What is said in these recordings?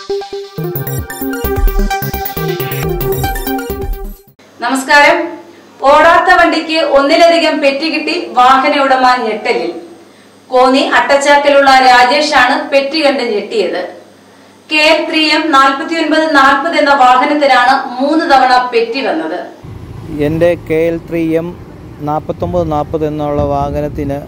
നമസ്കാരം ഓടാത്ത വണ്ടിക്ക് ഒന്നിലധികം പെറ്റി കിട്ടി വാഹന ഉടമ ഞെട്ടലിൽ കോന്നി അട്ടച്ചാക്കലുള്ള രാജേഷാണ് പെറ്റി കണ്ട് ഞെട്ടിയത് കെ എൽ ത്രീ എം നാൽപ്പത്തി ഒൻപത് നാൽപ്പത് എന്ന വാഹനത്തിനാണ് മൂന്ന് തവണ പെറ്റി വന്നത് എൻ്റെ കെ എൽ ത്രീ എം നാൽപ്പത്തൊമ്പത് നാൽപ്പത് എന്നുള്ള വാഹനത്തിന്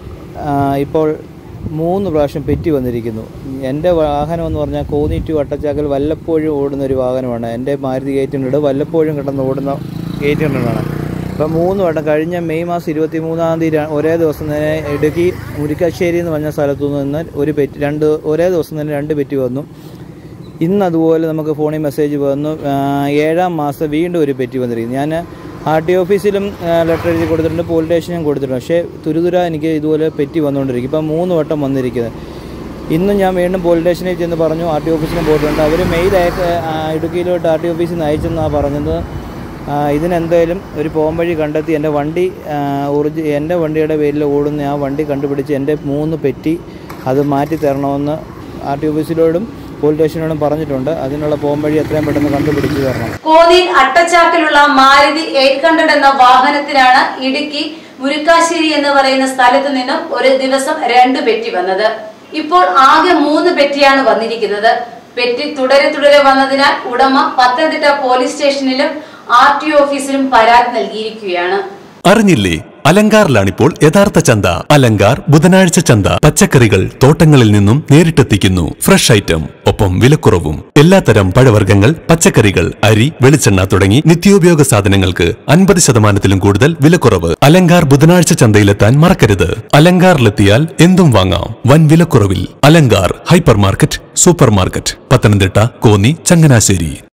ആ, ഇപ്പോൾ മൂന്ന് പ്രാവശ്യം പെറ്റി വന്നിരിക്കുന്നു എൻ്റെ വാഹനം എന്ന് പറഞ്ഞാൽ കോന്നി ടു വട്ടച്ചാക്കൽ വല്ലപ്പോഴും ഓടുന്ന ഒരു വാഹനമാണ് എൻ്റെ മാരുതി എയ്റ്റ് ഹൺഡ്രഡ് വല്ലപ്പോഴും കിടന്ന് ഓടുന്ന എയ്റ്റ് ഹൺഡ്രഡാണ് ഇപ്പം മൂന്ന് വട്ടം കഴിഞ്ഞ മെയ് മാസം ഇരുപത്തി മൂന്നാം തീയതി ര- ഒരേ ദിവസം തന്നെ ഇടുക്കി മുരിക്കാശ്ശേരി എന്ന് പറഞ്ഞ സ്ഥലത്തു നിന്ന് ഒരു പെറ്റി രണ്ട് ഒരേ ദിവസം തന്നെ രണ്ട് പെറ്റി വന്നു ഇന്ന് അതുപോലെ നമുക്ക് ഫോണിൽ മെസ്സേജ് വന്നു ആ, ഏഴാം മാസം വീണ്ടും ഒരു പെറ്റി വന്നിരിക്കുന്നു ഞാൻ ആർ ടി ഓഫീസിലും ആ, ലെറ്റർ എഴുതി കൊടുത്തിട്ടുണ്ട് പോലീസ് സ്റ്റേഷനും കൊടുത്തിട്ടുണ്ട് പക്ഷേ തുരുതുര എനിക്ക് ഇതുപോലെ പെറ്റി വന്നുകൊണ്ടിരിക്കും ഇപ്പം മൂന്ന് വട്ടം വന്നിരിക്കുന്നത് ഇന്ന് ഞാൻ വീണ്ടും പോലീസ് സ്റ്റേഷനിൽ ചെന്ന് പറഞ്ഞു ആർ ടി ഓഫീസിലും പോയിട്ടുണ്ട് അവർ മെയിൽ അയക്ക ആ, ഇടുക്കിയിലോട്ട് ആർ ടി ഓഫീസിൽ നിന്ന് അയച്ചെന്നാണ് പറഞ്ഞത് ആ, ഇതിനെന്തായാലും ഒരു പോംവഴി കണ്ടെത്തി എൻ്റെ വണ്ടി ആ, ഒറിജി എൻ്റെ വണ്ടിയുടെ പേരിൽ ഓടുന്ന ആ വണ്ടി കണ്ടുപിടിച്ച് എൻ്റെ മൂന്ന് പെറ്റി അത് മാറ്റി തരണമെന്ന് ആർ ടി ഓഫീസിലോടും പോലീസ് സ്റ്റേഷനോടും പറഞ്ഞിട്ടുണ്ട് അതിനുള്ള പോംവഴി എത്രയും പെട്ടെന്ന് കണ്ടുപിടിച്ച് തരണം കോന്നിയിൽ അട്ടച്ചാക്കലുള്ള മാരുതി എയ്റ്റ് ഹൺഡ്രഡ് എന്ന വാഹനത്തിനാണ് ഇടുക്കി മുരിക്കാശ്ശേരി എന്ന് പറയുന്ന സ്ഥലത്ത് നിന്നും ഒരു ദിവസം രണ്ട് പെറ്റി വന്നത് ഇപ്പോൾ ആകെ മൂന്ന് പെറ്റിയാണ് വന്നിരിക്കുന്നത് പെറ്റി തുടരെ തുടരെ വന്നതിനാൽ ഉടമ പത്തനംതിട്ട പോലീസ് സ്റ്റേഷനിലും ആർ ടി ഓഫീസിലും പരാതി നൽകിയിരിക്കുകയാണ് അറിഞ്ഞില്ലേ അലങ്കാറിലാണിപ്പോൾ യഥാർത്ഥ ചന്ത അലങ്കാർ ബുധനാഴ്ച ചന്ത പച്ചക്കറികൾ തോട്ടങ്ങളിൽ നിന്നും നേരിട്ടെത്തിക്കുന്നു ഫ്രഷ് ഐറ്റം ഒപ്പം വിലക്കുറവും എല്ലാത്തരം പഴവർഗ്ഗങ്ങൾ പച്ചക്കറികൾ അരി വെളിച്ചെണ്ണ തുടങ്ങി നിത്യോപയോഗ സാധനങ്ങൾക്ക് അൻപത് ശതമാനത്തിലും കൂടുതൽ വിലക്കുറവ് അലങ്കാർ ബുധനാഴ്ച ചന്തയിലെത്താൻ മറക്കരുത് അലങ്കാറിലെത്തിയാൽ എന്തും വാങ്ങാം വൻ വിലക്കുറവിൽ Alankar hyper market super market Pathanamthitta Konni Changanassery